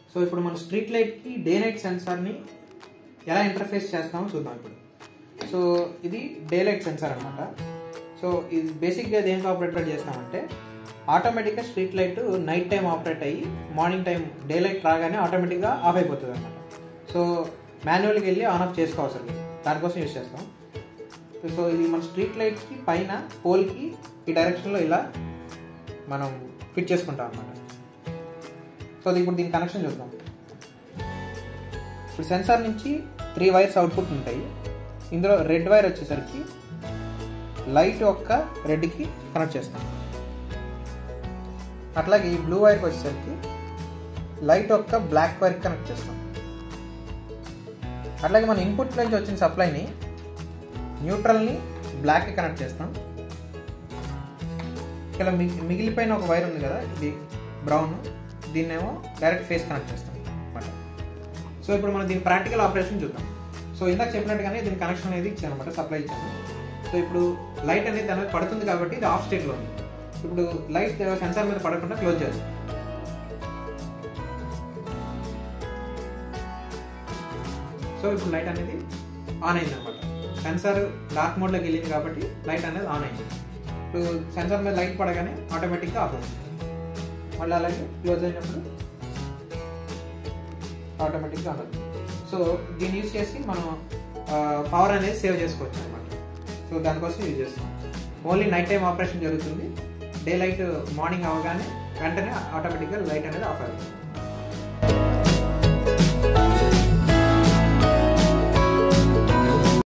so ఇప్పుడు మనం street లైట్కి డే నైట్ సెన్సార్ని ఎలా ఇంటర్ఫేస్ చేస్తామో చూద్దాం ఇప్పుడు సో ఇది డే లైట్ సెన్సార్ అనమాట సో ఇది బేసిక్గా దేనికి ఆపరేట్ చేస్తామంటే ఆటోమేటిక్గా street light night time operate అయ్యి మార్నింగ్ టైం డే లైట్ రాగానే ఆటోమేటిక్గా ఆఫ్ అయిపోతుంది అనమాట సో మాన్యువల్కి వెళ్ళి ఆన్ ఆఫ్ చేసుకోవసరం లేదు దానికోసం యూజ్ చేస్తాం సో ఇది మన స్ట్రీట్ లైట్కి పైన పోల్కి ఈ డైరెక్షన్లో ఇలా మనం ఫిట్ చేసుకుంటాం అనమాట సో అది ఇప్పుడు దీని కనెక్షన్ చూద్దాం ఇప్పుడు సెన్సార్ నుంచి త్రీ వైర్స్ అవుట్పుట్ ఉంటాయి ఇందులో రెడ్ వైర్ వచ్చేసరికి లైట్ యొక్క రెడ్కి కనెక్ట్ చేస్తాం అట్లాగే ఈ బ్లూ వైర్కి వచ్చేసరికి లైట్ యొక్క బ్లాక్ వైర్కి కనెక్ట్ చేస్తాం అట్లాగే మన ఇన్పుట్ నుంచి వచ్చిన సప్లైని న్యూట్రల్ని బ్లాక్కి కనెక్ట్ చేస్తాం ఇలా మిగి- మిగిలిపోయిన ఒక వైర్ ఉంది కదా ఇది బ్రౌన్ దీన్నేమో డైరెక్ట్ ఫేస్ కనెక్ట్ చేస్తాం అనమాట సో ఇప్పుడు మనం దీని ప్రాక్టికల్ ఆపరేషన్ చూద్దాం సో ఇందాక చెప్పినట్టుగానే దీని కనెక్షన్ అనేది ఇచ్చాను అనమాట సప్లై ఇచ్చాను సో ఇప్పుడు లైట్ అనేది దాని మీద పడుతుంది కాబట్టి ఇది ఆఫ్ స్టేట్లో ఉంది ఇప్పుడు లైట్ సెన్సార్ మీద పడకుండా క్లోజ్ చేయాలి సో ఇప్పుడు లైట్ అనేది ఆన్ అయింది అనమాట సెన్సార్ డార్క్ మోడ్లోకి వెళ్ళింది కాబట్టి లైట్ అనేది ఆన్ అయింది ఇప్పుడు సెన్సార్ మీద లైట్ పడగానే ఆటోమేటిక్గా ఆఫ్ అవుతుంది మళ్ళీ అలాగే క్లోజ్ అయినప్పుడు ఆటోమేటిక్గా ఆన్ అవుతుంది సో దీన్ని యూజ్ చేసి మనం పవర్ అనేది సేవ్ చేసుకోవచ్చు అనమాట సో దానికోసం యూజ్ చేస్తాం ఓన్లీ నైట్ టైం ఆపరేషన్ జరుగుతుంది డే లైట్ మార్నింగ్ అవగానే వెంటనే ఆటోమేటిక్గా లైట్ అనేది ఆఫ్ అవుతుంది